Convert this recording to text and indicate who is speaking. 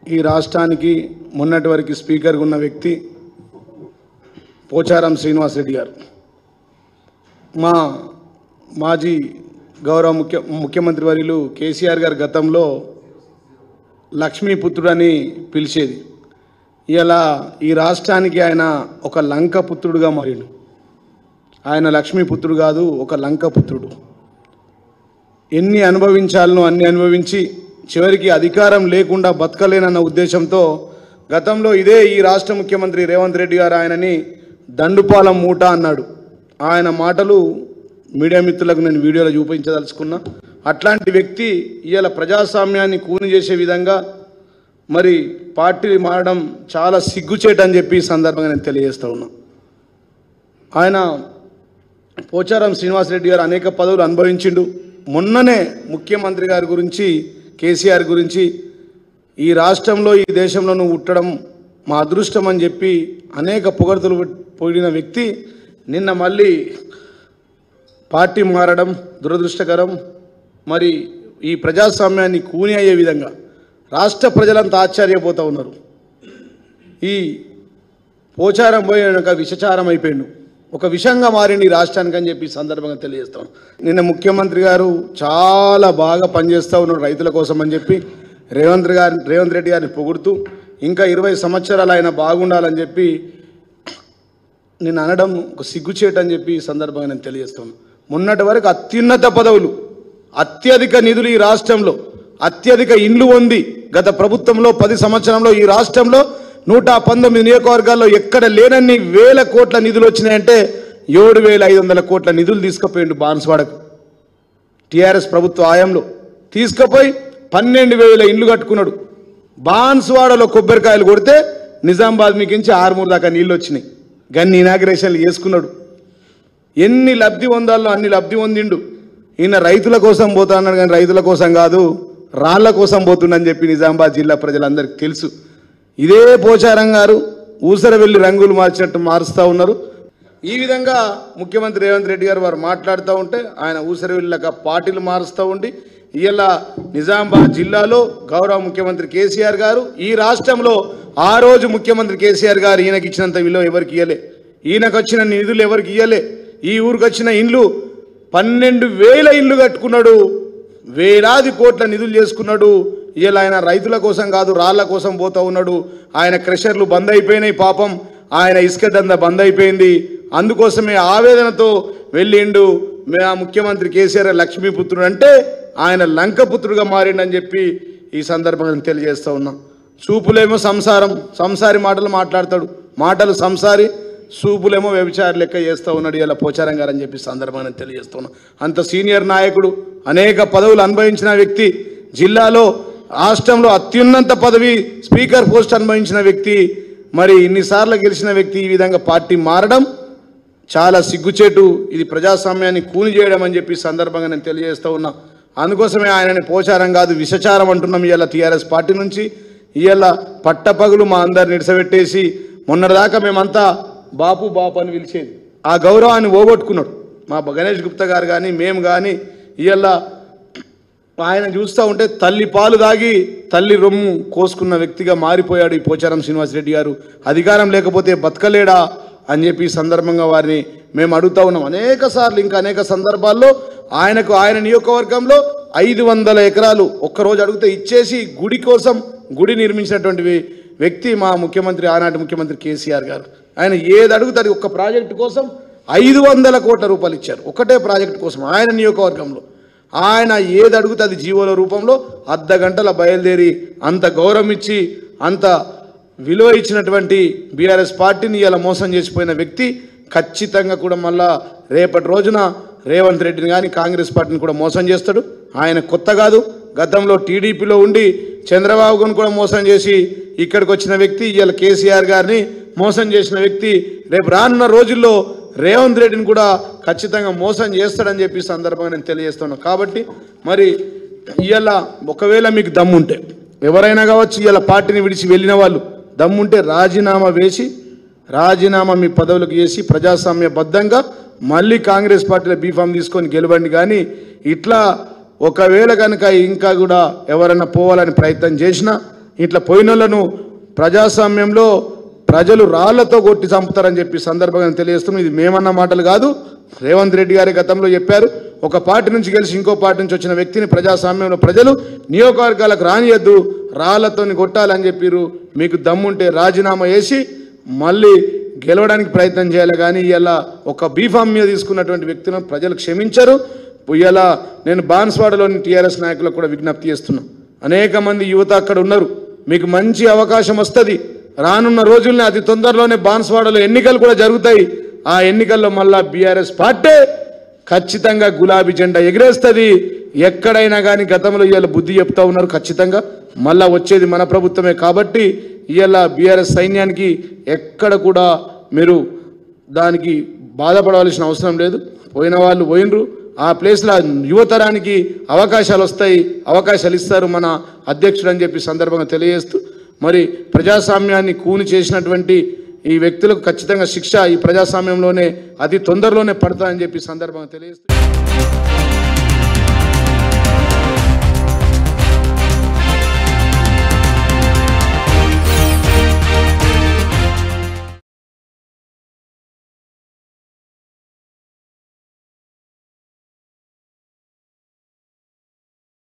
Speaker 1: ఈ రాష్ట్రానికి మొన్నటి వరకు స్పీకర్గా ఉన్న వ్యక్తి పోచారం శ్రీనివాసరెడ్డి గారు మా మాజీ గౌరవ ముఖ్య ముఖ్యమంత్రి వర్యులు కేసీఆర్ గారు గతంలో లక్ష్మీపుత్రుడు అని పిలిచేది ఇలా ఈ రాష్ట్రానికి ఆయన ఒక లంక పుత్రుడుగా మారిండు ఆయన లక్ష్మీపుత్రుడు కాదు ఒక లంక పుత్రుడు ఎన్ని అనుభవించాలనో అన్ని అనుభవించి చివరికి అధికారం లేకుండా బతకలేనన్న ఉద్దేశంతో గతంలో ఇదే ఈ రాష్ట్ర ముఖ్యమంత్రి రేవంత్ రెడ్డి గారు ఆయనని దండుపాలెం మూట అన్నాడు ఆయన మాటలు మీడియా మిత్రులకు నేను వీడియోలో చూపించదలుచుకున్నా అట్లాంటి వ్యక్తి ఇవాళ ప్రజాస్వామ్యాన్ని కూని చేసే విధంగా మరి పార్టీ మారడం చాలా సిగ్గుచేటని చెప్పి ఈ సందర్భంగా నేను తెలియజేస్తా ఉన్నా ఆయన పోచారం శ్రీనివాసరెడ్డి గారు అనేక పదవులు అనుభవించిండు మొన్ననే ముఖ్యమంత్రి గారి గురించి కేసీఆర్ గురించి ఈ రాష్ట్రంలో ఈ దేశంలో నువ్వు ఉట్టడం మా అదృష్టం అని చెప్పి అనేక పొగడ్తలు పొగిడిన వ్యక్తి నిన్న మళ్ళీ పార్టీ మారడం దురదృష్టకరం మరి ఈ ప్రజాస్వామ్యాన్ని కూని అయ్యే విధంగా రాష్ట్ర ప్రజలంతా ఆశ్చర్యపోతూ ఉన్నారు ఈ పోచారం పోయి ఒక విషచారం అయిపోయిండు ఒక విషంగా మారింది ఈ రాష్ట్రానికి అని చెప్పి ఈ సందర్భంగా తెలియజేస్తాం నిన్న ముఖ్యమంత్రి గారు చాలా బాగా పనిచేస్తూ ఉన్నారు రైతుల కోసం అని చెప్పి రేవంత్ గారి రేవంత్ రెడ్డి గారిని పొగుడుతూ ఇంకా ఇరవై సంవత్సరాలు ఆయన బాగుండాలని చెప్పి నేను అనడం ఒక సిగ్గుచేటు అని చెప్పి ఈ సందర్భంగా నేను తెలియజేస్తాను మొన్నటి వరకు అత్యున్నత పదవులు అత్యధిక నిధులు ఈ రాష్ట్రంలో అత్యధిక ఇండ్లు ఉంది గత ప్రభుత్వంలో పది సంవత్సరంలో ఈ రాష్ట్రంలో నూట పంతొమ్మిది నియోజకవర్గాల్లో ఎక్కడ లేనన్ని వేల కోట్ల నిధులు వచ్చినాయంటే ఏడు వేల ఐదు వందల కోట్ల నిధులు తీసుకుపోయిండు బాన్స్వాడకు టీఆర్ఎస్ ప్రభుత్వ ఆయంలో తీసుకుపోయి పన్నెండు వేల ఇండ్లు కట్టుకున్నాడు బాన్స్వాడలో కొబ్బరికాయలు కొడితే నిజామాబాద్ మీకించి ఆరుమూరు దాకా నీళ్ళు వచ్చినాయి గన్ని ఇనాగ్రేషన్లు చేసుకున్నాడు ఎన్ని లబ్ధి పొందాలో అన్ని లబ్ధి పొందిండు ఈయన రైతుల కోసం పోతా అన్నాడు కానీ రైతుల కోసం కాదు రాళ్ల కోసం పోతుండని చెప్పి నిజామాబాద్ జిల్లా ప్రజలందరికీ తెలుసు ఇదే పోచారం గారు ఊసర వెళ్ళి రంగులు మార్చినట్టు మారుస్తూ ఉన్నారు ఈ విధంగా ముఖ్యమంత్రి రేవంత్ రెడ్డి గారు వారు మాట్లాడుతూ ఉంటే ఆయన ఊసరవెల్లిలాగా పార్టీలు మారుస్తూ ఉండి ఇవాళ నిజామాబాద్ జిల్లాలో గౌరవ ముఖ్యమంత్రి కేసీఆర్ గారు ఈ రాష్ట్రంలో ఆ రోజు ముఖ్యమంత్రి కేసీఆర్ గారు ఈయనకి ఇచ్చినంత విలువ ఎవరికి ఇవ్వలే ఈయనకు వచ్చిన నిధులు ఎవరికి ఇవ్వలే ఈ ఊరికి వచ్చిన ఇండ్లు పన్నెండు వేల ఇల్లు కట్టుకున్నాడు వేలాది కోట్ల నిధులు చేసుకున్నాడు ఇలా ఆయన రైతుల కోసం కాదు రాళ్ల కోసం పోతా ఉన్నాడు ఆయన క్రెషర్లు బంద్ అయిపోయినాయి పాపం ఆయన ఇసుక దంద బంద్ అయిపోయింది అందుకోసమే ఆవేదనతో వెళ్ళిండు మే ఆ ముఖ్యమంత్రి కేసీఆర్ లక్ష్మీపుత్రుడు అంటే ఆయన లంకపుత్రుడుగా మారిండని చెప్పి ఈ సందర్భంగా నేను తెలియజేస్తా ఉన్నా చూపులేమో సంసారం సంసారి మాటలు మాట్లాడతాడు మాటలు సంసారి సూపులేమో వ్యభిచార లెక్క చేస్తూ ఉన్నాడు ఇలా పోచారం గారు అని చెప్పి సందర్భాన్ని తెలియజేస్తున్నా అంత సీనియర్ నాయకుడు అనేక పదవులు అనుభవించిన వ్యక్తి జిల్లాలో రాష్ట్రంలో అత్యున్నత పదవి స్పీకర్ పోస్ట్ అనుభవించిన వ్యక్తి మరి ఇన్నిసార్లు గెలిచిన వ్యక్తి ఈ విధంగా పార్టీ మారడం చాలా సిగ్గుచేటు ఇది ప్రజాస్వామ్యాన్ని కూని చేయడం అని చెప్పి ఈ సందర్భంగా నేను తెలియజేస్తూ ఉన్నా అందుకోసమే ఆయనని పోచారం కాదు విషచారం అంటున్నాం ఇవాళ టీఆర్ఎస్ పార్టీ నుంచి ఇవాళ పట్టపగులు మా అందరిని నిడిసబెట్టేసి మొన్నటిదాకా మేమంతా బాపు బాపు అని పిలిచేది ఆ గౌరవాన్ని ఓగొట్టుకున్నాడు మా గణేష్ గుప్తా గారు కానీ మేము కానీ ఇవాళ ఆయన చూస్తూ ఉంటే తల్లి పాలు దాగి తల్లి రొమ్ము కోసుకున్న వ్యక్తిగా మారిపోయాడు ఈ పోచారం శ్రీనివాసరెడ్డి గారు అధికారం లేకపోతే బతకలేడా అని చెప్పి ఈ సందర్భంగా వారిని మేము అడుగుతా ఉన్నాం అనేక సార్లు ఇంకా అనేక సందర్భాల్లో ఆయనకు ఆయన నియోజకవర్గంలో ఐదు వందల ఎకరాలు ఒక్కరోజు అడిగితే ఇచ్చేసి గుడి కోసం గుడి నిర్మించినటువంటి వ్య- వ్యక్తి మా ముఖ్యమంత్రి ఆనాటి ముఖ్యమంత్రి కేసీఆర్ గారు ఆయన ఏది అడుగుతాడు ఒక్క ప్రాజెక్టు కోసం ఐదు వందల కోట్ల రూపాయలు ఇచ్చారు ఒకటే ప్రాజెక్టు కోసం ఆయన నియోజకవర్గంలో ఆయన ఏది అడుగుతే అది జీవోల రూపంలో అర్ధ గంటల బయలుదేరి అంత గౌరవం ఇచ్చి అంత విలువ ఇచ్చినటువంటి బీఆర్ఎస్ పార్టీని ఇలా మోసం చేసిపోయిన వ్యక్తి ఖచ్చితంగా కూడా మళ్ళా రేపటి రోజున రేవంత్ రెడ్డిని కానీ కాంగ్రెస్ పార్టీని కూడా మోసం చేస్తాడు ఆయన కొత్త కాదు గతంలో టీడీపీలో ఉండి చంద్రబాబును కూడా మోసం చేసి ఇక్కడికి వచ్చిన వ్యక్తి ఇవాళ కేసీఆర్ గారిని మోసం చేసిన వ్యక్తి రేపు రానున్న రోజుల్లో రేవంత్ రెడ్డిని కూడా ఖచ్చితంగా మోసం చేస్తాడని చెప్పి ఈ సందర్భంగా నేను తెలియజేస్తున్నాను కాబట్టి మరి ఇవాళ ఒకవేళ మీకు దమ్ముంటే ఎవరైనా కావచ్చు ఇవాళ పార్టీని విడిచి వెళ్ళిన వాళ్ళు దమ్ముంటే రాజీనామా వేసి రాజీనామా మీ పదవులకు చేసి ప్రజాస్వామ్యబద్ధంగా మళ్ళీ కాంగ్రెస్ పార్టీలో బీఫామ్ తీసుకొని గెలవండి కానీ ఇట్లా ఒకవేళ కనుక ఇంకా కూడా ఎవరైనా పోవాలని ప్రయత్నం చేసినా ఇట్లా పోయినోళ్లను ప్రజాస్వామ్యంలో ప్రజలు రాళ్లతో కొట్టి చంపుతారని చెప్పి సందర్భంగా తెలియజేస్తున్నాం ఇది మేమన్న మాటలు కాదు రేవంత్ రెడ్డి గారి గతంలో చెప్పారు ఒక పార్టీ నుంచి గెలిచి ఇంకో పార్టీ నుంచి వచ్చిన వ్యక్తిని ప్రజాస్వామ్యంలో ప్రజలు నియోజకవర్గాలకు రానియద్దు రాళ్లతోని కొట్టాలని చెప్పిర్రు మీకు దమ్ముంటే రాజీనామా చేసి మళ్ళీ గెలవడానికి ప్రయత్నం చేయాలి కానీ ఇలా ఒక బీఫామ్ మీద తీసుకున్నటువంటి వ్యక్తులను ప్రజలు క్షమించరు ఇలా నేను బాన్స్వాడలోని టీఆర్ఎస్ నాయకులకు కూడా విజ్ఞప్తి చేస్తున్నా అనేక మంది యువత అక్కడ ఉన్నారు మీకు మంచి అవకాశం వస్తుంది రానున్న రోజుల్ని అతి తొందరలోనే బాన్స్వాడలో ఎన్నికలు కూడా జరుగుతాయి ఆ ఎన్నికల్లో మళ్ళా బీఆర్ఎస్ పార్టీ ఖచ్చితంగా గులాబీ జెండా ఎగిరేస్తుంది ఎక్కడైనా కానీ గతంలో ఇవాళ బుద్ధి చెప్తా ఉన్నారు ఖచ్చితంగా మళ్ళా వచ్చేది మన ప్రభుత్వమే కాబట్టి ఇవాళ బీఆర్ఎస్ సైన్యానికి ఎక్కడ కూడా మీరు దానికి బాధపడవలసిన అవసరం లేదు పోయిన వాళ్ళు పోయినరు ఆ ప్లేస్లో యువతరానికి అవకాశాలు వస్తాయి అవకాశాలు ఇస్తారు మన అధ్యక్షుడు అని చెప్పి సందర్భంగా తెలియజేస్తూ మరి ప్రజాస్వామ్యాన్ని కూని చేసినటువంటి ఈ వ్యక్తులకు ఖచ్చితంగా శిక్ష ఈ ప్రజాస్వామ్యంలోనే అతి తొందరలోనే పడతాయని చెప్పి సందర్భంగా తెలియజేస్తూ